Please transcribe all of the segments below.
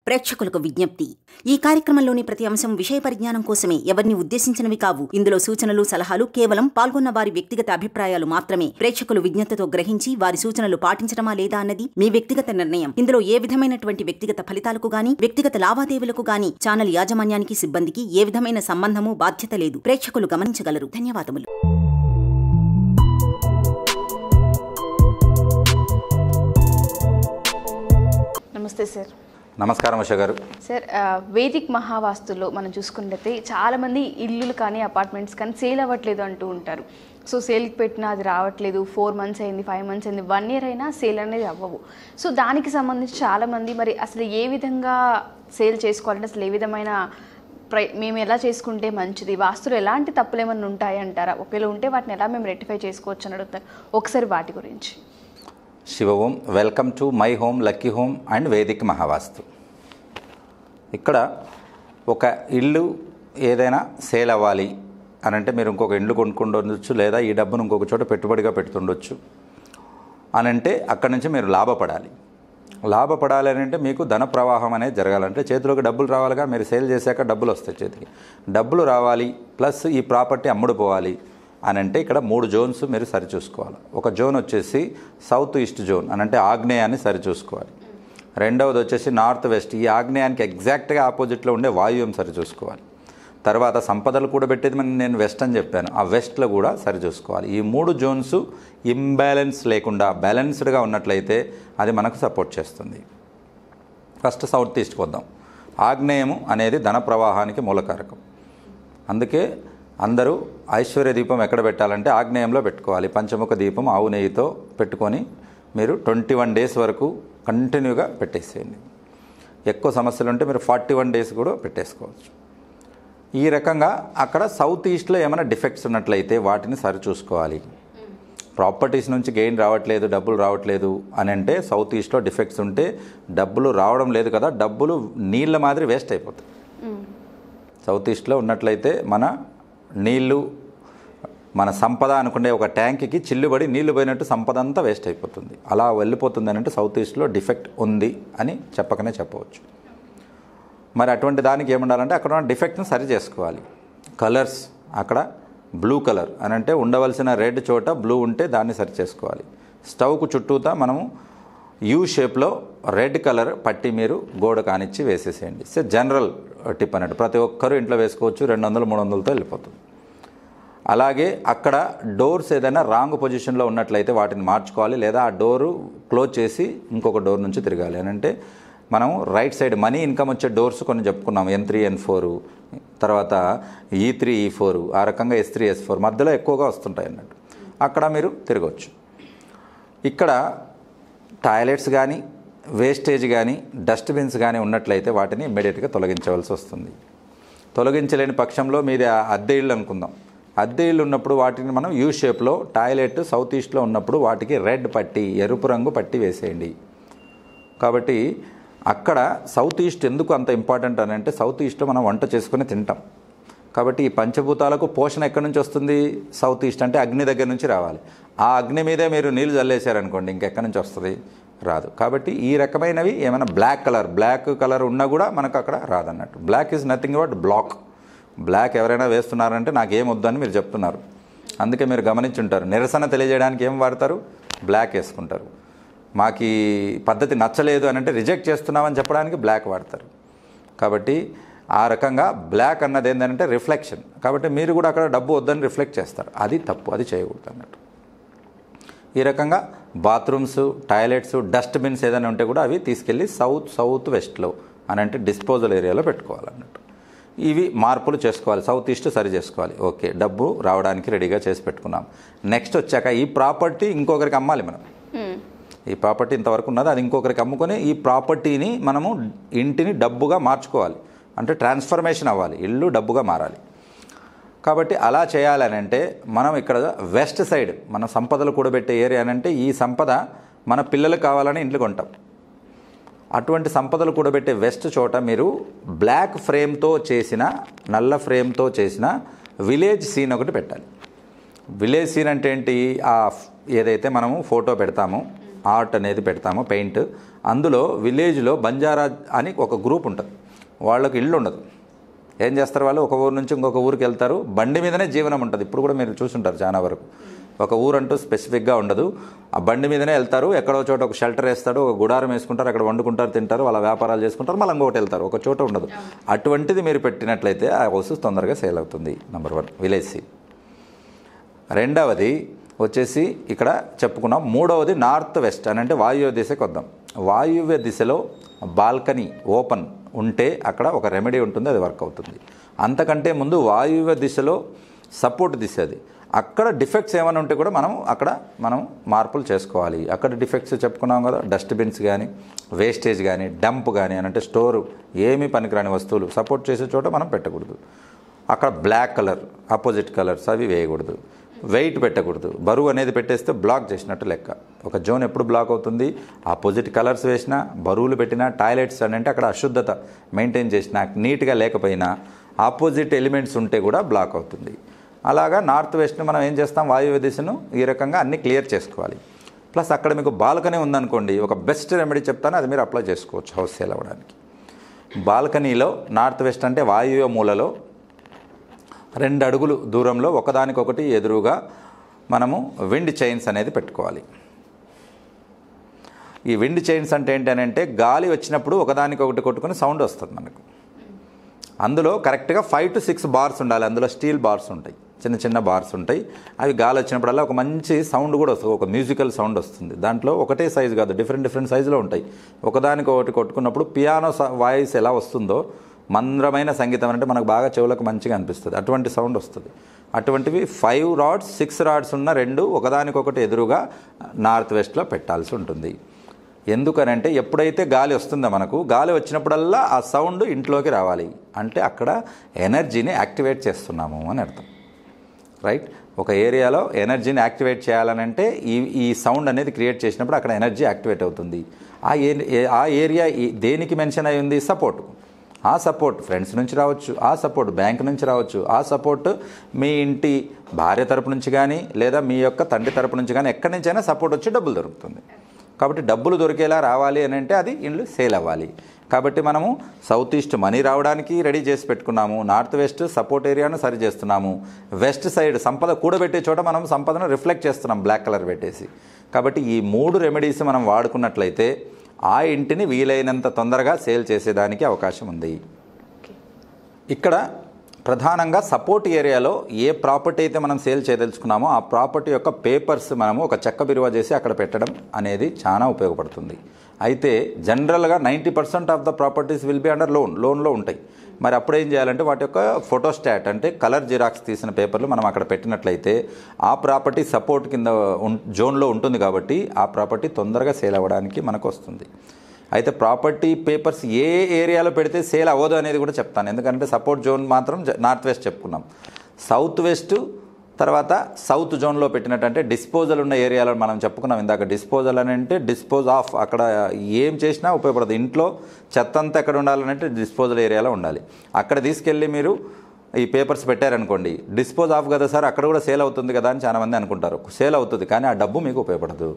ప్రేక్షకులకు విజ్ఞప్తి ఈ కార్యక్రమంలోని ప్రతి అంశం విషయ పరిజ్ఞానం కోసమే ఎవరిని ఉద్దేశించినవి కావు ఇందులో సూచనలు సలహాలు కేవలం పాల్గొన్న వారి వ్యక్తిగత అభిప్రాయాలు మాత్రమే ప్రేక్షకులు విజ్ఞతతో గ్రహించి వారి సూచనలు పాటించడమా లేదా అన్నది మీ వ్యక్తిగత నిర్ణయం ఇందులో ఏ విధమైనటువంటి వ్యక్తిగత ఫలితాలకు గాని వ్యక్తిగత లావాదేవీలకు గాని ఛానల్ యాజమాన్యానికి సిబ్బందికి ఏ విధమైన సంబంధము బాధ్యత లేదు ప్రేక్షకులు గమనించగలరు ధన్యవాదములు నమస్తే సార్ నమస్కారం ఉష గారు సార్ ఆ, వేదిక్ మహావాస్తులో మనం చూసుకున్నట్లయితే చాలామంది ఇల్లులు కానీ అపార్ట్మెంట్స్ కానీ సేల్ అవ్వట్లేదు అంటూ ఉంటారు సో సేల్కి పెట్టినా అది రావట్లేదు ఫోర్ మంత్స్ అయింది ఫైవ్ మంత్స్ అయింది వన్ ఇయర్ అయినా సేల్ అనేది అవ్వవు సో దానికి సంబంధించి చాలామంది మరి అసలు ఏ విధంగా సేల్ చేసుకోవాలంటే అసలు ఏ విధమైన ప్రై మేము ఎలా చేసుకుంటే మంచిది వాస్తులు ఎలాంటి తప్పులు ఏమైనా ఉంటాయి అంటారా ఒకవేళ ఉంటే వాటిని ఎలా మేము రెక్టిఫై చేసుకోవచ్చు అని అడుగుతారు ఒకసారి వాటి గురించి Shiva Om welcome to my home lucky home and Vedic Mahavastu ఇక్కడ ఒక ఇల్లు ఏదైనా సేల్ అవ్వాలి అని అంటే మీరు ఇంకొక ఇల్లు కొనుక్కుండొచ్చు లేదా ఈ డబ్బును ఇంకొక చోట పెట్టుబడిగా పెడుతుండొచ్చు అని అంటే అక్కడి నుంచి మీరు లాభపడాలి లాభపడాలి అని అంటే మీకు ధన ప్రవాహం అనేది జరగాలంటే చేతిలోకి డబ్బులు రావాలిగా మీరు సేల్ చేశాక డబ్బులు వస్తాయి చేతికి డబ్బులు రావాలి ప్లస్ ఈ ప్రాపర్టీ అమ్ముడు పోవాలి అని అంటే ఇక్కడ మూడు జోన్స్ మీరు సరిచూసుకోవాలి ఒక జోన్ వచ్చేసి సౌత్ ఈస్ట్ జోన్ అని అంటే ఆగ్నేయాన్ని సరిచూసుకోవాలి రెండవది వచ్చేసి నార్త్ వెస్ట్ ఈ ఆగ్నేయానికి ఎగ్జాక్ట్గా ఆపోజిట్లో ఉండే వాయువ్యం సరిచూసుకోవాలి తర్వాత సంపదలు కూడా పెట్టేది మనం నేను వెస్ట్ అని చెప్పాను ఆ వెస్ట్లో కూడా సరిచూసుకోవాలి ఈ మూడు జోన్స్ ఇంబ్యాలెన్స్ లేకుండా బ్యాలెన్స్డ్గా ఉన్నట్లయితే అది మనకు సపోర్ట్ చేస్తుంది ఫస్ట్ సౌత్ ఈస్ట్కి వద్దాం ఆగ్నేయము అనేది ధన ప్రవాహానికి మూలకారకం అందుకే అందరూ ఐశ్వర్య దీపం ఎక్కడ పెట్టాలంటే ఆగ్నేయంలో పెట్టుకోవాలి పంచముఖ దీపం ఆవు నెయ్యితో పెట్టుకొని మీరు ట్వంటీ వన్ డేస్ వరకు కంటిన్యూగా పెట్టేసేయండి ఎక్కువ సమస్యలు ఉంటే మీరు ఫార్టీ వన్ డేస్ కూడా పెట్టేసుకోవచ్చు ఈ రకంగా అక్కడ సౌత్ ఈస్ట్లో ఏమైనా డిఫెక్ట్స్ ఉన్నట్లయితే వాటిని సరిచూసుకోవాలి ప్రాపర్టీస్ నుంచి గెయిన్ రావట్లేదు డబ్బులు రావట్లేదు అని అంటే సౌత్ ఈస్ట్లో డిఫెక్ట్స్ ఉంటే డబ్బులు రావడం లేదు కదా డబ్బులు నీళ్ళ మాదిరి వేస్ట్ అయిపోతాయి సౌత్ ఈస్ట్లో ఉన్నట్లయితే మన నీళ్ళు మన సంపద అనుకునే ఒక ట్యాంక్కి చిల్లుబడి నీళ్లు పోయినట్టు సంపద అంతా వేస్ట్ అయిపోతుంది అలా వెళ్ళిపోతుంది అని అంటే సౌత్ ఈస్ట్లో డిఫెక్ట్ ఉంది అని చెప్పకనే చెప్పవచ్చు మరి అటువంటి దానికి ఏముండాలంటే అక్కడ ఉన్న డిఫెక్ట్ని సరి చేసుకోవాలి కలర్స్ అక్కడ బ్లూ కలర్ అని అంటే ఉండవలసిన రెడ్ చోట బ్లూ ఉంటే దాన్ని సరి చేసుకోవాలి స్టవ్కు చుట్టూతా మనము యూ షేప్లో రెడ్ కలర్ పట్టి మీరు గోడ కానిచ్చి వేసేసేయండి సో జనరల్ టిప్ అన్నట్టు ప్రతి ఒక్కరూ ఇంట్లో వేసుకోవచ్చు రెండు వందలు మూడు వందలతో వెళ్ళిపోతుంది అలాగే అక్కడ డోర్స్ ఏదైనా రాంగ్ పొజిషన్లో ఉన్నట్లయితే వాటిని మార్చుకోవాలి లేదా ఆ డోరు క్లోజ్ చేసి ఇంకొక డోర్ నుంచి తిరగాలి అని అంటే మనం రైట్ సైడ్ మనీ ఇన్కమ్ వచ్చే డోర్స్ కొన్ని చెప్పుకున్నాం ఎన్ త్రీ ఎన్ ఫోర్ తర్వాత ఈ త్రీ ఈ ఫోర్ ఆ రకంగా ఎస్ త్రీ ఎస్ ఫోర్ మధ్యలో ఎక్కువగా వస్తుంటాయి అన్నట్టు అక్కడ మీరు తిరగవచ్చు ఇక్కడ టాయిలెట్స్ కానీ వేస్టేజ్ కానీ డస్ట్బిన్స్ కానీ ఉన్నట్లయితే వాటిని ఇమ్మీడియట్గా తొలగించవలసి వస్తుంది తొలగించలేని పక్షంలో మీది ఆ అద్దె ఇల్లు అనుకుందాం అద్దె ఇల్లు ఉన్నప్పుడు వాటిని మనం యూ షేప్లో టాయిలెట్ సౌత్ ఈస్ట్లో ఉన్నప్పుడు వాటికి రెడ్ పట్టి ఎరుపు రంగు పట్టి వేసేయండి కాబట్టి అక్కడ సౌత్ ఈస్ట్ ఎందుకు అంత ఇంపార్టెంట్ అని అంటే సౌత్ ఈస్ట్లో మనం వంట చేసుకుని తింటాం కాబట్టి ఈ పంచభూతాలకు పోషణ ఎక్కడి నుంచి వస్తుంది సౌత్ ఈస్ట్ అంటే అగ్ని దగ్గర నుంచి రావాలి ఆ అగ్ని మీదే మీరు నీళ్లు చల్లేశారనుకోండి ఇంకెక్కడి నుంచి వస్తుంది రాదు కాబట్టి ఈ రకమైనవి ఏమైనా బ్లాక్ కలర్ బ్లాక్ కలర్ ఉన్నా కూడా మనకు అక్కడ రాదన్నట్టు black is nothing but black black ఎవరైనా వేస్తున్నారంటే నాకేం వద్దని మీరు చెప్తున్నారు అందుకే మీరు గమనించుంటారు నిరసన తెలియజేయడానికి ఏం వాడతారు బ్లాక్ వేసుకుంటారు మాకు ఈ పద్ధతి నచ్చలేదు అని అంటే రిజెక్ట్ చేస్తున్నామని చెప్పడానికి బ్లాక్ వాడతారు కాబట్టి ఆ రకంగా బ్లాక్ అన్నది ఏంటంటే రిఫ్లెక్షన్ కాబట్టి మీరు కూడా అక్కడ డబ్బు వద్దని రిఫ్లెక్ట్ చేస్తారు అది తప్పు అది చేయకూడదు అన్నట్టు ఈ రకంగా బాత్రూమ్స్ టాయిలెట్స్ డస్ట్బిన్స్ ఏదైనా ఉంటే కూడా అవి తీసుకెళ్ళి సౌత్ సౌత్ వెస్ట్లో అని అంటే డిస్పోజల్ ఏరియాలో పెట్టుకోవాలన్నట్టు ఇవి మార్పులు చేసుకోవాలి సౌత్ ఈస్ట్ సరి చేసుకోవాలి ఓకే డబ్బు రావడానికి రెడీగా చేసి పెట్టుకున్నాం నెక్స్ట్ వచ్చాక ఈ ప్రాపర్టీ ఇంకొకరికి అమ్మాలి మనం ఈ ప్రాపర్టీ ఇంతవరకు ఉన్నది అది ఇంకొకరికి అమ్ముకొని ఈ ప్రాపర్టీని మనము ఇంటిని డబ్బుగా మార్చుకోవాలి అంటే ట్రాన్స్ఫర్మేషన్ అవ్వాలి ఇల్లు డబ్బుగా మారాలి కాబట్టి అలా చేయాలని అంటే మనం ఇక్కడ వెస్ట్ సైడ్ మన సంపదలు కూడబెట్టే ఏరియా అని అంటే ఈ సంపద మన పిల్లలకు కావాలని ఇంట్లో కొంటాం అటువంటి సంపదలు కూడబెట్టే వెస్ట్ చోట మీరు బ్లాక్ ఫ్రేమ్తో చేసిన నల్ల ఫ్రేమ్తో చేసిన విలేజ్ సీన్ ఒకటి పెట్టాలి విలేజ్ సీన్ అంటే ఏంటి ఆ ఫ్- ఏదైతే మనము ఫోటో పెడతామో ఆర్ట్ అనేది పెడతాము పెయింట్ అందులో విలేజ్లో బంజారా అని ఒక గ్రూప్ ఉంటుంది వాళ్ళకి ఇల్లు ఉండదు ఏం చేస్తారు వాళ్ళు ఒక ఊరు నుంచి ఇంకొక ఊరికి వెళ్తారు బండి మీదనే జీవనం ఉంటుంది ఇప్పుడు కూడా మీరు చూసుంటారు చాలా వరకు ఒక ఊరు అంటూ స్పెసిఫిక్గా ఉండదు ఆ బండి మీదనే వెళ్తారు ఎక్కడో చోట ఒక షెల్టర్ వేస్తాడు ఒక గుడారం వేసుకుంటారు అక్కడ వండుకుంటారు తింటారు వాళ్ళ వ్యాపారాలు చేసుకుంటారు మళ్ళీ ఇంకొకటి వెళ్తారు ఒక చోట ఉండదు అటువంటిది మీరు పెట్టినట్లయితే ఆ హౌస్ తొందరగా సేల్ అవుతుంది నెంబర్ వన్ విలేజ్ సీ రెండవది వచ్చేసి ఇక్కడ చెప్పుకున్నాం మూడవది నార్త్ వెస్ట్ అని అంటే వాయువ్య దిశకు వద్దాం వాయువ్య దిశలో బాల్కనీ ఓపెన్ ఉంటే అక్కడ ఒక రెమెడీ ఉంటుంది అది వర్క్ అవుతుంది అంతకంటే ముందు వాయువ్య దిశలో సపోర్ట్ దిశ అది అక్కడ డిఫెక్ట్స్ ఏమైనా ఉంటే కూడా మనం అక్కడ మనం మార్పులు చేసుకోవాలి అక్కడ డిఫెక్ట్స్ చెప్పుకున్నాం కదా డస్ట్బిన్స్ కానీ వేస్టేజ్ కానీ డంప్ కానీ అని అంటే స్టోరు ఏమీ పనికిరాని వస్తువులు సపోర్ట్ చేసే చోట మనం పెట్టకూడదు అక్కడ బ్లాక్ కలర్ ఆపోజిట్ కలర్స్ అవి వేయకూడదు వెయిట్ పెట్టకూడదు బరువు అనేది పెట్టేస్తే బ్లాక్ చేసినట్టు లెక్క ఒక జోన్ ఎప్పుడు బ్లాక్ అవుతుంది ఆపోజిట్ కలర్స్ వేసినా బరువులు పెట్టినా టాయిలెట్స్ అని అంటే అక్కడ అశుద్ధత మెయింటైన్ చేసినా నీట్గా లేకపోయినా ఆపోజిట్ ఎలిమెంట్స్ ఉంటే కూడా బ్లాక్ అవుతుంది అలాగా నార్త్ వెస్ట్ని మనం ఏం చేస్తాం వాయువ్య దిశను ఈ రకంగా అన్ని క్లియర్ చేసుకోవాలి ప్లస్ అక్కడ మీకు బాల్కనీ ఉందనుకోండి ఒక బెస్ట్ రెమెడీ చెప్తాను అది మీరు అప్లై చేసుకోవచ్చు హౌస్ సేల్ అవ్వడానికి బాల్కనీలో నార్త్ వెస్ట్ అంటే వాయువ్య మూలలో రెండు అడుగులు దూరంలో ఒకదానికొకటి ఎదురుగా మనము విండ్ చైన్స్ అనేది పెట్టుకోవాలి ఈ విండ్ చైన్స్ అంటే ఏంటంటే గాలి వచ్చినప్పుడు ఒకదానికొకటి కొట్టుకుని సౌండ్ వస్తుంది మనకు అందులో కరెక్ట్గా ఫైవ్ టు సిక్స్ బార్స్ ఉండాలి అందులో స్టీల్ బార్స్ ఉంటాయి చిన్న చిన్న బార్స్ ఉంటాయి అవి గాలి వచ్చినప్పుడల్లా ఒక మంచి సౌండ్ కూడా వస్తుంది ఒక మ్యూజికల్ సౌండ్ వస్తుంది దాంట్లో ఒకటే సైజు కాదు డిఫరెంట్ డిఫరెంట్ సైజులో ఉంటాయి ఒకదానికి ఒకటి కొట్టుకున్నప్పుడు పియానో వాయిస్ ఎలా వస్తుందో మంద్రమైన సంగీతం అంటే మనకు బాగా చెవులకు మంచిగా అనిపిస్తుంది అటువంటి సౌండ్ వస్తుంది అటువంటివి ఫైవ్ రాడ్స్ సిక్స్ రాడ్స్ ఉన్న రెండు ఒకదానికొకటి ఎదురుగా నార్త్ వెస్ట్లో పెట్టాల్సి ఉంటుంది ఎందుకనంటే ఎప్పుడైతే గాలి వస్తుందో మనకు గాలి వచ్చినప్పుడల్లా ఆ సౌండ్ ఇంట్లోకి రావాలి అంటే అక్కడ ఎనర్జీని యాక్టివేట్ చేస్తున్నాము అని అర్థం రైట్ ఒక ఏరియాలో ఎనర్జీని యాక్టివేట్ చేయాలనంటే ఈ ఈ సౌండ్ అనేది క్రియేట్ చేసినప్పుడు అక్కడ ఎనర్జీ యాక్టివేట్ అవుతుంది ఆ ఏ ఆ ఏరియా ఈ- దేనికి మెన్షన్ అయి ఉంది సపోర్ట్ ఆ సపోర్ట్ ఫ్రెండ్స్ నుంచి రావచ్చు ఆ సపోర్ట్ బ్యాంక్ నుంచి రావచ్చు ఆ సపోర్ట్ మీ ఇంటి భార్య తరపు నుంచి కానీ లేదా మీ యొక్క తండ్రి తరపు నుంచి కానీ ఎక్కడి నుంచైనా సపోర్ట్ వచ్చి డబ్బులు దొరుకుతుంది కాబట్టి డబ్బులు దొరికేలా రావాలి అని అంటే అది ఇల్లు సేల్ అవ్వాలి కాబట్టి మనము సౌత్ ఈస్ట్ మనీ రావడానికి రెడీ చేసి పెట్టుకున్నాము నార్త్ వెస్ట్ సపోర్ట్ ఏరియాను సరి చేస్తున్నాము వెస్ట్ సైడ్ సంపద కూడబెట్టే చోట మనం సంపదను రిఫ్లెక్ట్ చేస్తున్నాం బ్లాక్ కలర్ పెట్టేసి కాబట్టి ఈ మూడు రెమెడీస్ మనం వాడుకున్నట్లయితే ఆ ఇంటిని వీలైనంత తొందరగా సేల్ చేసేదానికి అవకాశం ఉంది ఓకే ఇక్కడ ప్రధానంగా సపోర్ట్ ఏరియాలో ఏ ప్రాపర్టీ అయితే మనం సేల్ చేయదలుచుకున్నామో ఆ ప్రాపర్టీ యొక్క పేపర్స్ మనము ఒక చెక్క బిరువా చేసి అక్కడ పెట్టడం అనేది చాలా ఉపయోగపడుతుంది అయితే జనరల్గా ninety percent of the properties will be under loan లోన్లో ఉంటాయి మరి అప్పుడు ఏం చేయాలంటే వాటి యొక్క ఫోటోస్టాట్ అంటే కలర్ జిరాక్స్ తీసిన పేపర్లు మనం అక్కడ పెట్టినట్లయితే ఆ ప్రాపర్టీ సపోర్ట్ కింద ఉన్- జోన్లో ఉంటుంది కాబట్టి ఆ ప్రాపర్టీ తొందరగా సేల్ అవ్వడానికి మనకు వస్తుంది అయితే ప్రాపర్టీ పేపర్స్ ఏ ఏరియాలో పెడితే సేల్ అవ్వదు అనేది కూడా చెప్తాను ఎందుకంటే సపోర్ట్ జోన్ మాత్రం జ- నార్త్ వెస్ట్ చెప్పుకున్నాం సౌత్ వెస్ట్ తర్వాత సౌత్ జోన్లో పెట్టినట్టంటే డిస్పోజల్ ఉన్న ఏరియాలో మనం చెప్పుకున్నాం ఇందాక డిస్పోజల్ అని అంటే డిస్పోజ్ ఆఫ్ అక్కడ ఏం చేసినా ఉపయోగపడదు ఇంట్లో చెత్త అంతా ఎక్కడ ఉండాలంటే డిస్పోజల్ ఏరియాలో ఉండాలి అక్కడ తీసుకెళ్ళి మీరు ఈ పేపర్స్ పెట్టారనుకోండి డిస్పోజ్ ఆఫ్ కదా సార్ అక్కడ కూడా సేల్ అవుతుంది కదా అని చాలామంది అనుకుంటారు సేల్ అవుతుంది కానీ ఆ డబ్బు మీకు ఉపయోగపడదు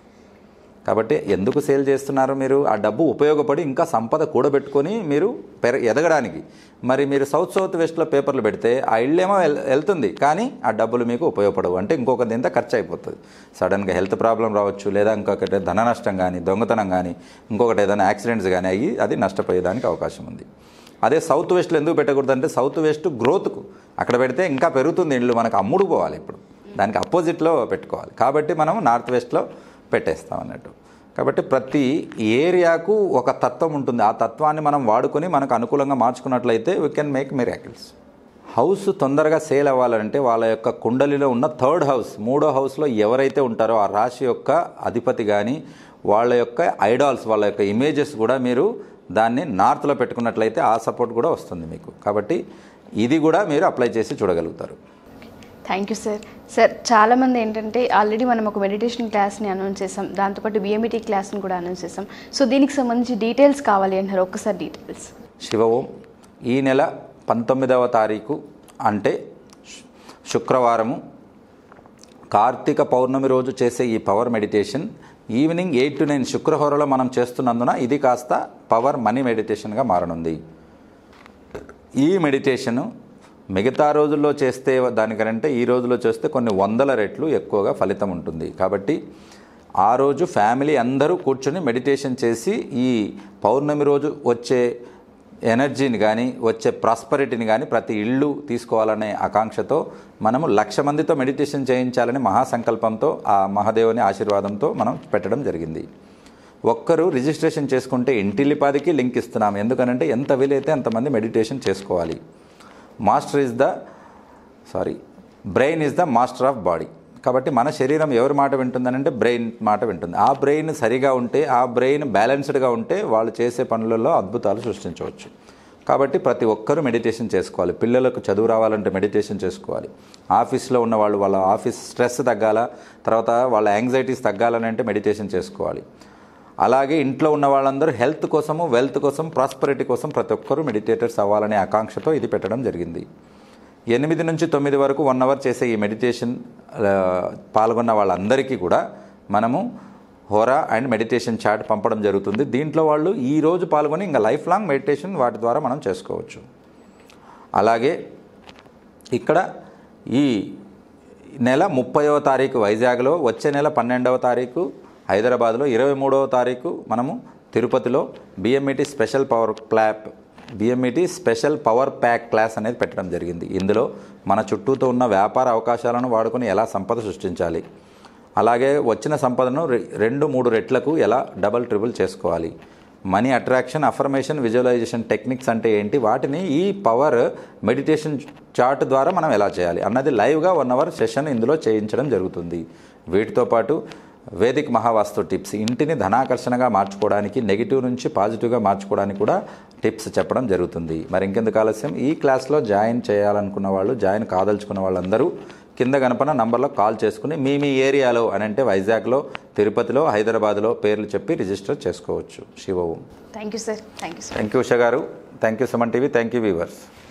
కాబట్టి ఎందుకు సేల్ చేస్తున్నారు మీరు ఆ డబ్బు ఉపయోగపడి ఇంకా సంపద కూడబెట్టుకొని మీరు పెర ఎదగడానికి మరి మీరు సౌత్ సౌత్ వెస్ట్లో పేపర్లు పెడితే ఆ ఇల్లేమో వెల్- వెళ్తుంది కానీ ఆ డబ్బులు మీకు ఉపయోగపడవు అంటే ఇంకొకటి ఎంత ఖర్చు అయిపోతుంది సడన్గా హెల్త్ ప్రాబ్లం రావచ్చు లేదా ఇంకొకటి ధన నష్టం కానీ దొంగతనం కానీ ఇంకొకటి ఏదైనా యాక్సిడెంట్స్ కానీ అయ్యి అది నష్టపోయేదానికి అవకాశం ఉంది అదే సౌత్ వెస్ట్లో ఎందుకు పెట్టకూడదు అంటే సౌత్ వెస్ట్ గ్రోత్కు అక్కడ పెడితే ఇంకా పెరుగుతుంది ఇల్లు మనకు అమ్ముడు పోవాలి ఇప్పుడు దానికి అపోజిట్లో పెట్టుకోవాలి కాబట్టి మనం నార్త్ వెస్ట్లో పెట్టేస్తాం అన్నట్టు కాబట్టి ప్రతి ఏరియాకు ఒక తత్వం ఉంటుంది ఆ తత్వాన్ని మనం వాడుకొని మనకు అనుకూలంగా మార్చుకున్నట్లయితే we can make miracles house తొందరగా సేల్ అవ్వాలంటే వాళ్ళ యొక్క కుండలిలో ఉన్న థర్డ్ హౌస్ మూడో హౌస్లో ఎవరైతే ఉంటారో ఆ రాశి యొక్క అధిపతి కానీ వాళ్ళ యొక్క ఐడాల్స్ వాళ్ళ యొక్క ఇమేజెస్ కూడా మీరు దాన్ని నార్త్లో పెట్టుకున్నట్లయితే ఆ సపోర్ట్ కూడా వస్తుంది మీకు కాబట్టి ఇది కూడా మీరు అప్లై చేసి చూడగలుగుతారు థ్యాంక్ యూ సార్ సార్ చాలామంది ఏంటంటే ఆల్రెడీ మనం ఒక మెడిటేషన్ క్లాస్ని అనౌన్స్ చేసాం దాంతోపాటు బిఎంఈటీ క్లాస్ని కూడా అనౌన్స్ చేసాం సో దీనికి సంబంధించి డీటెయిల్స్ కావాలి అంటారు ఒక్కసారి డీటెయిల్స్ శివ ఓం ఈ నెల పంతొమ్మిదవ తారీఖు అంటే శు- శుక్రవారము కార్తీక పౌర్ణమి రోజు చేసే ఈ power meditation evening eight to nine శుక్రహోరలో మనం చేస్తున్నందున ఇది కాస్త పవర్ మనీ మెడిటేషన్గా మారనుంది ఈ మెడిటేషన్ మిగతా రోజుల్లో చేస్తే దానికంటే ఈ రోజులో చేస్తే కొన్ని వందల రెట్లు ఎక్కువగా ఫలితం ఉంటుంది కాబట్టి ఆ రోజు ఫ్యామిలీ అందరూ కూర్చొని మెడిటేషన్ చేసి ఈ పౌర్ణమి రోజు వచ్చే ఎనర్జీని కానీ వచ్చే ప్రాస్పరిటీని కానీ ప్రతి ఇల్లు తీసుకోవాలనే ఆకాంక్షతో మనము లక్ష మందితో మెడిటేషన్ చేయించాలని మహాసంకల్పంతో ఆ మహాదేవుని ఆశీర్వాదంతో మనం పెట్టడం జరిగింది ఒక్కరు రిజిస్ట్రేషన్ చేసుకుంటే ఇంటిల్లిపాదికి లింక్ ఇస్తున్నాం ఎందుకనంటే ఎంత వీలైతే అంతమంది మెడిటేషన్ చేసుకోవాలి master is the sorry brain is the master of body కాబట్టి మన శరీరం ఎవరి మాట వింటుందనంటే బ్రెయిన్ మాట వింటుంది ఆ బ్రెయిన్ సరిగా ఉంటే ఆ బ్రెయిన్ బ్యాలెన్స్డ్గా ఉంటే వాళ్ళు చేసే పనులలో అద్భుతాలు సృష్టించవచ్చు కాబట్టి ప్రతి ఒక్కరూ మెడిటేషన్ చేసుకోవాలి పిల్లలకు చదువు రావాలంటే మెడిటేషన్ చేసుకోవాలి ఆఫీస్లో ఉన్న వాళ్ళు వాళ్ళ ఆఫీస్ స్ట్రెస్ తగ్గాల తర్వాత వాళ్ళ యాంగ్జైటీస్ తగ్గాలని అంటే మెడిటేషన్ చేసుకోవాలి అలాగే ఇంట్లో ఉన్న వాళ్ళందరూ హెల్త్ కోసము వెల్త్ కోసం ప్రాస్పరిటీ కోసం ప్రతి ఒక్కరూ మెడిటేటర్స్ అవ్వాలనే ఆకాంక్షతో ఇది పెట్టడం జరిగింది ఎనిమిది నుంచి తొమ్మిది వరకు వన్ అవర్ చేసే ఈ మెడిటేషన్ ఆ, పాల్గొన్న వాళ్ళందరికీ కూడా మనము హోరా అండ్ మెడిటేషన్ చాట్ పంపడం జరుగుతుంది దీంట్లో వాళ్ళు ఈ రోజు పాల్గొని ఇంకా లైఫ్ లాంగ్ మెడిటేషన్ వాటి ద్వారా మనం చేసుకోవచ్చు అలాగే ఇక్కడ ఈ నెల ముప్పైవ తారీఖు వైజాగ్లో వచ్చే నెల పన్నెండవ తారీఖు హైదరాబాద్లో ఇరవై మూడవ తారీఖు మనము తిరుపతిలో BMET special power clap BMET special power pack class అనేది పెట్టడం జరిగింది ఇందులో మన చుట్టూతో ఉన్న వ్యాపార అవకాశాలను వాడుకొని ఎలా సంపద సృష్టించాలి అలాగే వచ్చిన సంపదను రె- రెండు మూడు రెట్లకు ఎలా డబల్ ట్రిపుల్ చేసుకోవాలి money attraction affirmation visualisation techniques అంటే ఏంటి వాటిని ఈ పవర్ మెడిటేషన్ చార్ట్ ద్వారా మనం ఎలా చేయాలి అన్నది లైవ్గా వన్ అవర్ సెషన్ ఇందులో చేయించడం జరుగుతుంది వీటితో పాటు వేదిక్ మహావాస్తు టిప్స్ ఇంటిని ధనాకర్షణగా మార్చుకోవడానికి నెగిటివ్ నుంచి పాజిటివ్గా మార్చుకోవడానికి కూడా టిప్స్ చెప్పడం జరుగుతుంది మరి ఇంకెందుకు ఆలస్యం ఈ క్లాస్లో జాయిన్ చేయాలనుకున్న వాళ్ళు జాయిన్ కాదలుచుకున్న వాళ్ళందరూ కింద కనపన నంబర్లో కాల్ చేసుకుని మీ మీ ఏరియాలో అని అంటే వైజాగ్లో తిరుపతిలో హైదరాబాద్లో పేర్లు చెప్పి రిజిస్టర్ చేసుకోవచ్చు Shiva Om thank you sir thank you sir thank you Usha garu thank you Suman TV thank you weavers